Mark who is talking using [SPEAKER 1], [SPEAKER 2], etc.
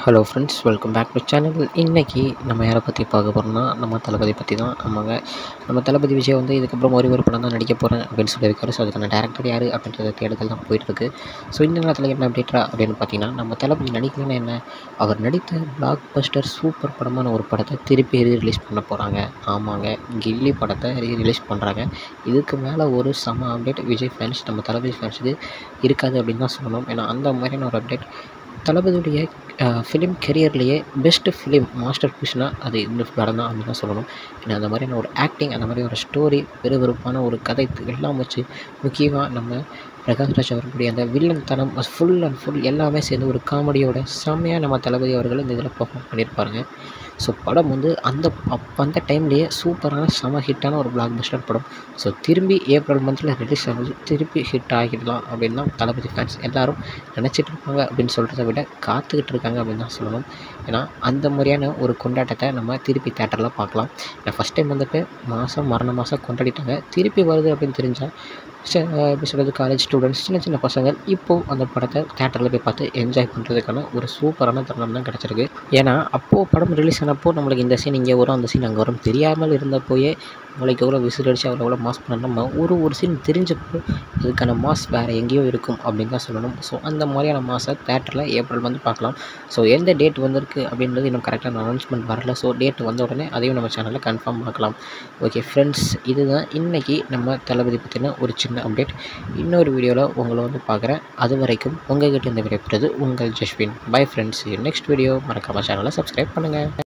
[SPEAKER 1] hello friends welcome back to channel இன்றைக்கி நம்ம யாரை பற்றி பார்க்க போகிறோம்னா நம்ம தளபதி பற்றி தான் ஆமாங்க நம்ம தளபதி விஜய் வந்து இதுக்கப்புறம் ஒரு ஒரு படம் தான் நடிக்க போகிறேன் அப்படின்னு சொல்லியிருக்காரு ஸோ அதுக்கான டேரக்டர் யார் அப்படின்றத தேடுதல் தான் போயிட்டுருக்கு ஸோ இந்த நேரத்தில் என்ன அப்டேட்டா அப்படின்னு பார்த்தீங்கன்னா நம்ம தளபதி நடிக்கலன்னா என்ன அவர் நடித்த பிளாக் பஸ்டர் சூப்பர் படமான ஒரு படத்தை திருப்பி ரீ ரிலீஸ் பண்ண போகிறாங்க ஆமாங்க கில்லி படத்தை ரீ ரிலீஸ் பண்ணுறாங்க இதுக்கு மேலே ஒரு செம அப்டேட் விஜய் ஃபேன்ஸ் நம்ம தளபதி ஃபேன்ஸுக்கு இருக்காது அப்படின்னு தான் சொல்லணும் ஏன்னா அந்த மாதிரியான ஒரு அப்டேட் தளபதியுடைய ஃபிலிம் கெரியர்லேயே பெஸ்ட்டு ஃபிலிம் மாஸ்டர் பீஸ்னால் அது இந்த படம் தான் அப்படின்னு தான் சொல்லணும் ஏன்னா அந்த மாதிரியான ஒரு ஆக்டிங் அந்த மாதிரி ஒரு ஸ்டோரி விறுவிறுப்பான ஒரு கதை எல்லாம் வச்சு முக்கியமாக நம்ம பிரகாஷ்ராஜ் அவர்களுடைய அந்த வில்லன் தனம் ஃபுல் அண்ட் ஃபுல் எல்லாமே சேர்ந்து ஒரு காமெடியோட செம்மையாக நம்ம தளபதி அவர்கள் இந்த இதில் பர்ஃபார்ம் பண்ணியிருப்பாருங்க ஸோ படம் வந்து அந்த அப்போ அந்த டைம்லேயே சூப்பரான செம ஹிட்டான ஒரு பிளாக் பஸ்டர் படம் ஸோ திரும்பி ஏப்ரல் மந்தில் ரிலீஸ் ஆகுது திருப்பி ஹிட் ஆகிடலாம் அப்படின்னு தான் தளபதி ஃபேன்ஸ் எல்லாரும் நினச்சிட்டு இருப்பாங்க அப்படின்னு சொல்கிறத விட காத்துக்கிட்டு இருக்காங்க அப்படின்னு தான் சொல்லணும் ஏன்னா அந்த மாதிரியான ஒரு கொண்டாட்டத்தை நம்ம திருப்பி தேட்டரில் பார்க்கலாம் ஏன்னா ஃபஸ்ட் டைம் வந்துட்டு மாதம் மரண மாதம் கொண்டாடிட்டாங்க திருப்பி வருது அப்படின்னு தெரிஞ்சால் எப்படி சொல்கிறது காலேஜ் ஸ்டூடெண்ட்ஸ் சின்ன சின்ன பசங்கள் இப்போது அந்த படத்தை தேட்டரில் போய் பார்த்து என்ஜாய் பண்ணுறதுக்கான ஒரு சூப்பரான தருணம் தான் கிடச்சிருக்கு ஏன்னா அப்போது படம் ரிலீஸ் ஆனப்போ நம்மளுக்கு இந்த சீன் இங்கே வரும் அந்த சீன் அங்கே வரும் தெரியாமல் இருந்தப்போயே நம்மளுக்கு எவ்வளோ விசில் அடித்து அவ்வளோ எவ்வளோ மாஸ் பண்ண நம்ம ஒரு ஒரு சீன் தெரிஞ்சப்போ அதுக்கான மாஸ் வேறு எங்கேயோ இருக்கும் அப்படின்னு தான் சொல்லணும் ஸோ அந்த மாதிரியான மாஸை தேட்டரில் ஏப்ரல் வந்து பார்க்கலாம் ஸோ எந்த டேட் வந்திருக்கு அப்படின்றது இன்னும் கரெக்டான அனௌன்ஸ்மெண்ட் வரல ஸோ டேட் வந்த உடனே அதையும் நம்ம சேனலில் கன்ஃபார்ம் பார்க்கலாம் ஓகே ஃப்ரெண்ட்ஸ் இதுதான் இன்றைக்கி நம்ம தளபதி பற்றின ஒரு சின்ன அப்டேட் இன்னொரு வீடியோவில் உங்களை வந்து பார்க்குறேன் அது வரைக்கும் உங்கள்கிட்ட இந்த விடைபெறுறது உங்கள் Jaswin bye friends next video மறக்காம சேனலை சப்ஸ்கிரைப் பண்ணுங்கள்